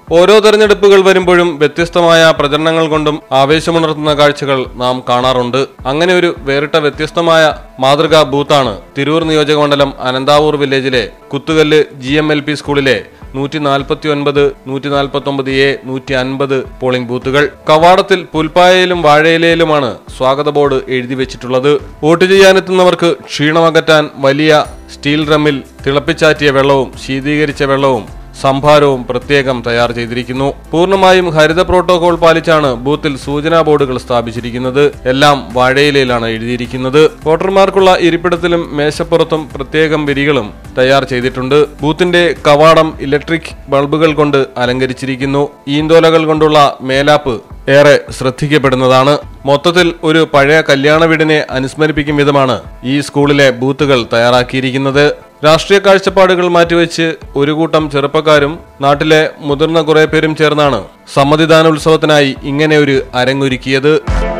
ഓരോ തെരഞ്ഞെടുപ്പുകൾ വരുമ്പോഴും വ്യത്യസ്തമായ പ്രചരണങ്ങൾ കൊണ്ടും ആവേശമുണർത്തുന്ന കാഴ്ചകൾ നാം കാണാറുണ്ട് അങ്ങനെ ഒരു വേറിട്ട വ്യത്യസ്തമായ മാതൃകാ ബൂത്താണ് തിരൂർ നിയോജകമണ്ഡലം അനന്താവൂർ വില്ലേജിലെ Kuthukallu G M L P സ്കൂളിലെ നൂറ്റി നാൽപ്പത്തി ഒൻപത് നൂറ്റി നാൽപ്പത്തി ഒമ്പത് എ നൂറ്റി അൻപത് പോളിംഗ് ബൂത്തുകൾ കവാടത്തിൽ പുൽപ്പായയിലും വാഴയിലയിലുമാണ് സ്വാഗത ബോർഡ് എഴുതി വെച്ചിട്ടുള്ളത് വോട്ട് ചെയ്യാനെത്തുന്നവർക്ക് ക്ഷീണമകറ്റാൻ വലിയ സ്റ്റീൽ ഡ്രമ്മിൽ തിളപ്പിച്ചാറ്റിയ വെള്ളവും ശീതീകരിച്ച വെള്ളവും സംഭാരവും പ്രത്യേകം തയ്യാർ ചെയ്തിരിക്കുന്നു പൂർണ്ണമായും ഹരിത പ്രോട്ടോകോൾ പാലിച്ചാണ് ബൂത്തിൽ സൂചനാ ബോർഡുകൾ സ്ഥാപിച്ചിരിക്കുന്നത് എല്ലാം വാഴയിലയിലാണ് എഴുതിയിരിക്കുന്നത് വോട്ടർമാർക്കുള്ള ഇരിപ്പിടത്തിലും മേശപ്പുറത്തും പ്രത്യേകം വിരികളും തയ്യാർ ചെയ്തിട്ടുണ്ട് ബൂത്തിന്റെ കവാടം ഇലക്ട്രിക് ബൾബുകൾ കൊണ്ട് അലങ്കരിച്ചിരിക്കുന്നു ഈന്തോലകൾ കൊണ്ടുള്ള മേലാപ്പ് ഏറെ ശ്രദ്ധിക്കപ്പെടുന്നതാണ് മൊത്തത്തിൽ ഒരു പഴയ കല്യാണ വീടിനെ അനുസ്മരിപ്പിക്കും വിധമാണ് ഈ സ്കൂളിലെ ബൂത്തുകൾ തയ്യാറാക്കിയിരിക്കുന്നത് രാഷ്ട്രീയ കാഴ്ചപ്പാടുകൾ മാറ്റിവെച്ച് ഒരു കൂട്ടം ചെറുപ്പക്കാരും നാട്ടിലെ മുതിർന്ന കുറെ പേരും ചേർന്നാണ് സമ്മതിദാന ഉത്സവത്തിനായി ഇങ്ങനെ ഒരു അരങ്ങൊരുക്കിയത്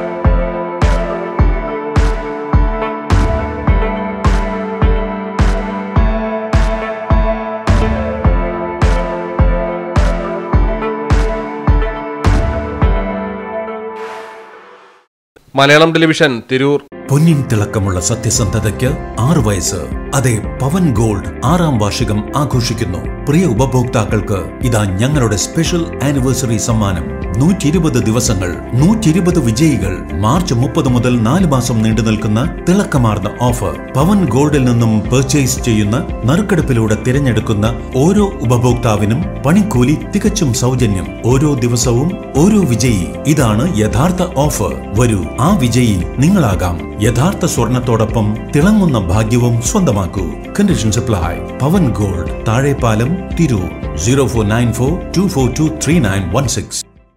മലയാളം ടെലിവിഷൻ തിരൂർ പൊന്നിൻ തിളക്കമുള്ള സത്യസന്ധതയ്ക്ക് ആറ് വയസ്സ് അതെ പവൻ ഗോൾഡ് ആറാം വാർഷികം ആഘോഷിക്കുന്നു പ്രിയ ഉപഭോക്താക്കൾക്ക് ഇതാ ഞങ്ങളുടെ സ്പെഷ്യൽ ആനിവേഴ്സറി സമ്മാനം നൂറ്റി ഇരുപത് ദിവസങ്ങൾ നൂറ്റി ഇരുപത് വിജയികൾ മാർച്ച് മുപ്പത് മുതൽ നാല് മാസം നീണ്ടു നിൽക്കുന്ന തിളക്കമാർന്ന ഓഫർ പവൻ ഗോൾഡിൽ നിന്നും പർച്ചേസ് ചെയ്യുന്ന നറുക്കെടുപ്പിലൂടെ തിരഞ്ഞെടുക്കുന്ന ഓരോ ഉപഭോക്താവിനും പണിക്കൂലി തികച്ചും സൗജന്യം ഓരോ ദിവസവും ഓരോ വിജയി ഇതാണ് യഥാർത്ഥ ഓഫർ വരൂ ആ വിജയി നിങ്ങളാകാം യഥാർത്ഥ സ്വർണത്തോടൊപ്പം തിളങ്ങുന്ന ഭാഗ്യവും സ്വന്തമാക്കൂ condition supply Pavan gold Thazhepalam Tirur zero four nine four two four two three nine one six